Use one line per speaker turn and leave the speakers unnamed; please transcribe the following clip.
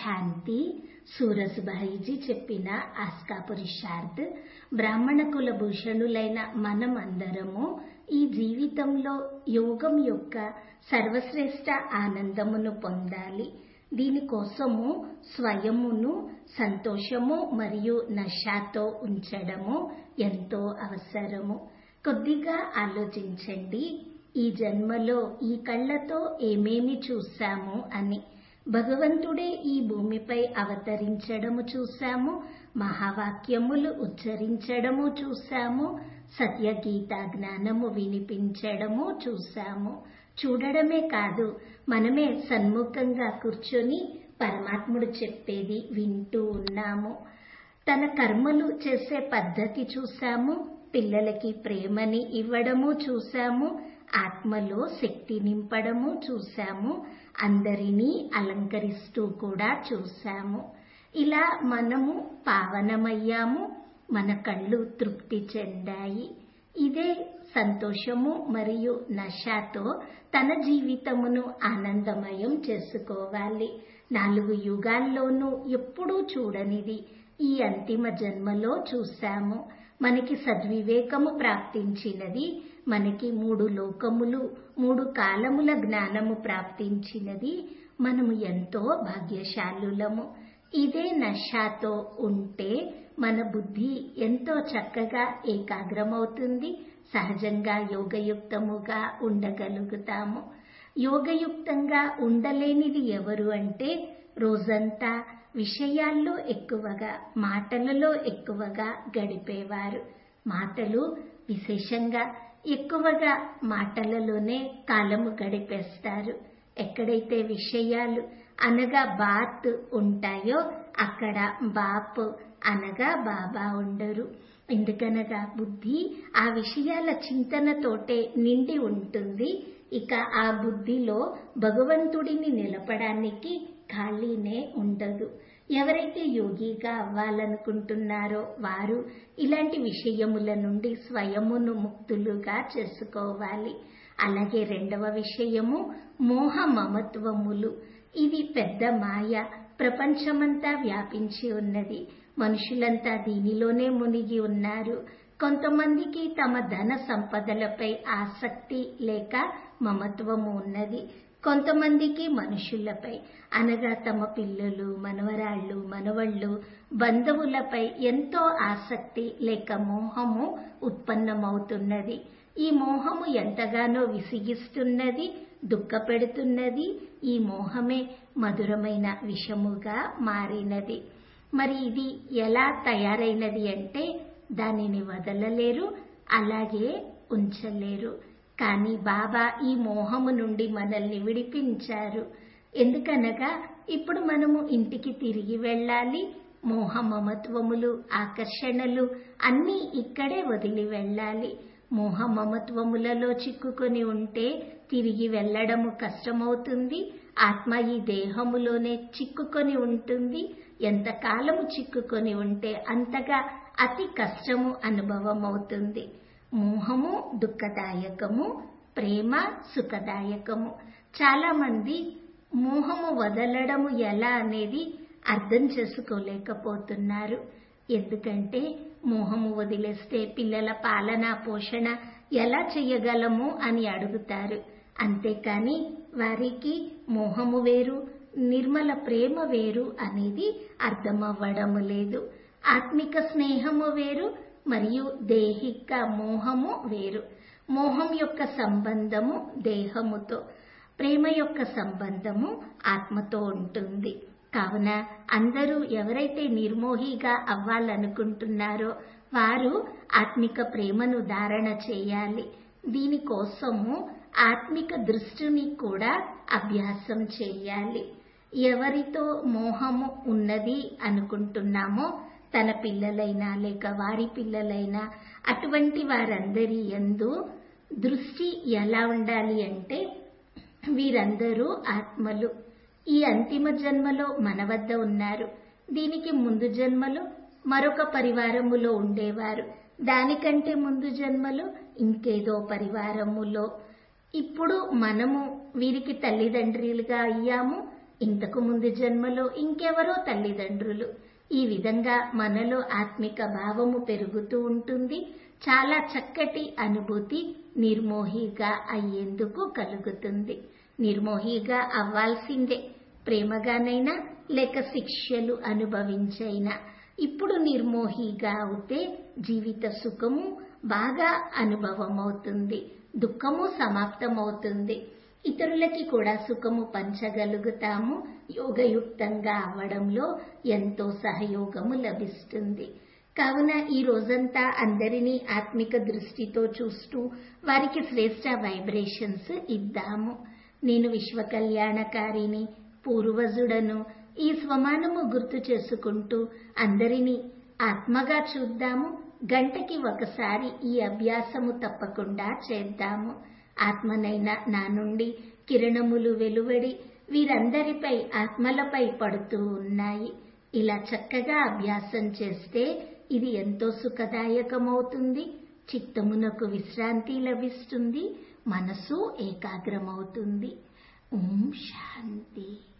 శాంతి సూరజ్భాయిజీ చెప్పిన ఆస్కా పురుషార్థ్ బ్రాహ్మణ కుల భూషణులైన మనమందరము ఈ జీవితంలో యోగం యొక్క సర్వశ్రేష్ట ఆనందమును పొందాలి దీనికోసము స్వయమును సంతోషము మరియు నషాతో ఉంచడము ఎంతో అవసరము కొద్దిగా ఆలోచించండి ఈ జన్మలో ఈ కళ్ళతో ఏమేమి చూశాము అని భగవంతుడే ఈ భూమిపై అవతరించడము చూశాము మహావాక్యములు ఉచ్చరించడము చూశాము సత్యగీత జ్ఞానము వినిపించడము చూశాము చూడడమే కాదు మనమే సన్ముఖంగా కూర్చొని పరమాత్ముడు చెప్పేది వింటూ ఉన్నాము తన కర్మలు చేసే పద్ధతి చూశాము పిల్లలకి ప్రేమని ఇవ్వడము చూశాము ఆత్మలో శక్తి నింపడము చూశాము అందరినీ అలంకరిస్తూ కూడా చూశాము ఇలా మనము పావనమయ్యాము మన కళ్ళు తృప్తి చెందాయి ఇదే సంతోషము మరియు నషాతో తన జీవితమును ఆనందమయం చేసుకోవాలి నాలుగు యుగాల్లోనూ ఎప్పుడూ చూడనిది ఈ అంతిమ జన్మలో చూశాము మనకి సద్వివేకము ప్రాప్తించినది మనకి మూడు లోకములు మూడు కాలముల జ్ఞానము ప్రాప్తించినది మనము ఎంతో భాగ్యశాలులము ఇదే నషాతో ఉంటే మన బుద్ధి ఎంతో చక్కగా ఏకాగ్రమవుతుంది సహజంగా యోగయుక్తముగా ఉండగలుగుతాము యోగయుక్తంగా ఉండలేనిది ఎవరు అంటే రోజంతా విషయాల్లో ఎక్కువగా మాటలలో ఎక్కువగా గడిపేవారు మాటలు విశేషంగా ఎక్కువగా మాటలలోనే కాలము గడిపేస్తారు ఎక్కడైతే విషయాలు అనగా బాత్ ఉంటాయో అక్కడ బాప్ అనగా బాబా ఉండరు ఎందుకనగా బుద్ధి ఆ విషయాల చింతనతోటే నిండి ఉంటుంది ఇక ఆ బుద్ధిలో భగవంతుడిని నిలపడానికి ఖాళీనే ఉండదు ఎవరైతే యోగిగా అవ్వాలనుకుంటున్నారో వారు ఇలాంటి విషయముల నుండి స్వయమును ముక్తులుగా చేసుకోవాలి అలాగే రెండవ విషయము మోహ మమత్వములు ఇది పెద్ద మాయ ప్రపంచమంతా వ్యాపించి ఉన్నది మనుషులంతా దీనిలోనే మునిగి ఉన్నారు కొంతమందికి తమ ధన సంపదలపై ఆసక్తి లేక మమత్వము ఉన్నది కొంతమందికి మనుషులపై అనగా తమ పిల్లలు మనవరాళ్ళు మనవళ్ళు బంధువులపై ఎంతో ఆసక్తి లేక మోహము ఉత్పన్నమవుతున్నది ఈ మోహము ఎంతగానో విసిగిస్తున్నది దుఃఖపెడుతున్నది ఈ మోహమే మధురమైన విషముగా మారినది మరి ఇది ఎలా తయారైనది అంటే దానిని వదలలేరు అలాగే ఉంచలేరు కానీ బాబా ఈ మోహము నుండి మనల్ని విడిపించారు ఎందుకనగా ఇప్పుడు మనము ఇంటికి తిరిగి వెళ్ళాలి మోహ మమత్వములు ఆకర్షణలు అన్నీ ఇక్కడే వదిలి వెళ్ళాలి మోహ మమత్వములలో చిక్కుకొని ఉంటే తిరిగి వెళ్ళడము కష్టమవుతుంది ఆత్మ ఈ దేహములోనే చిక్కుకొని ఉంటుంది ఎంతకాలము చిక్కుకొని ఉంటే అంతగా అతి కష్టము అనుభవం అవుతుంది మోహము దుఃఖదాయకము ప్రేమ సుఖదాయకము చాలా మంది మోహము వదలడము ఎలా అనేది అర్థం చేసుకోలేకపోతున్నారు ఎందుకంటే మోహము వదిలేస్తే పిల్లల పాలన పోషణ ఎలా చెయ్యగలము అని అడుగుతారు అంతేకాని వారికి మోహము వేరు నిర్మల ప్రేమ వేరు అనేది అర్థమవ్వడము లేదు ఆత్మిక స్నేహము వేరు మరియు దేహిక మోహము వేరు మోహం యొక్క సంబంధము దేహముతో ప్రేమ యొక్క సంబంధము ఆత్మతో ఉంటుంది కావున అందరూ ఎవరైతే నిర్మోహిగా అవ్వాలనుకుంటున్నారో వారు ఆత్మిక ప్రేమను ధారణ చేయాలి దీనికోసము ఆత్మిక దృష్టిని కూడా అభ్యాసం చేయాలి ఎవరితో మోహము ఉన్నది అనుకుంటున్నామో తన పిల్లలైనా లేక వారి పిల్లలైనా అటువంటి వారందరి ఎందు దృష్టి ఎలా ఉండాలి అంటే వీరందరూ ఆత్మలు ఈ అంతిమ జన్మలో మన వద్ద ఉన్నారు దీనికి ముందు జన్మలో మరొక పరివారములో ఉండేవారు దానికంటే ముందు జన్మలో ఇంకేదో పరివారములో ఇప్పుడు మనము వీరికి తల్లిదండ్రులుగా అయ్యాము ఇంతకు ముందు జన్మలో ఇంకెవరో తల్లిదండ్రులు ఈ విధంగా మనలో ఆత్మిక భావము పెరుగుతూ ఉంటుంది చాలా చక్కటి అనుభూతి నిర్మోహిగా అయ్యేందుకు కలుగుతుంది నిర్మోహిగా అవ్వాల్సిందే ప్రేమగానైనా లేక శిక్షలు అనుభవించైనా ఇప్పుడు నిర్మోహిగా అవుతే జీవిత సుఖము బాగా అనుభవమవుతుంది దుఃఖము సమాప్తమవుతుంది ఇతరులకి కూడా సుఖము పంచగలుగుతాము యోగయుక్తంగా అవ్వడంలో ఎంతో సహయోగము లభిస్తుంది కావున ఈ రోజంతా అందరినీ ఆత్మిక దృష్టితో చూస్తూ వారికి శ్రేష్ట వైబ్రేషన్స్ ఇద్దాము నేను విశ్వ కళ్యాణకారిని పూర్వజుడను ఈ స్వమానము గుర్తు చేసుకుంటూ అందరినీ ఆత్మగా చూద్దాము గంటకి ఒకసారి ఈ అభ్యాసము తప్పకుండా చేద్దాము ఆత్మనైనా నా నుండి కిరణములు వెలువడి వీరందరిపై ఆత్మలపై పడుతూ ఉన్నాయి ఇలా చక్కగా అభ్యాసం చేస్తే ఇది ఎంతో సుఖదాయకమవుతుంది చిత్తమునకు విశ్రాంతి లభిస్తుంది మనసు ఏకాగ్రమవుతుంది ఓం శాంతి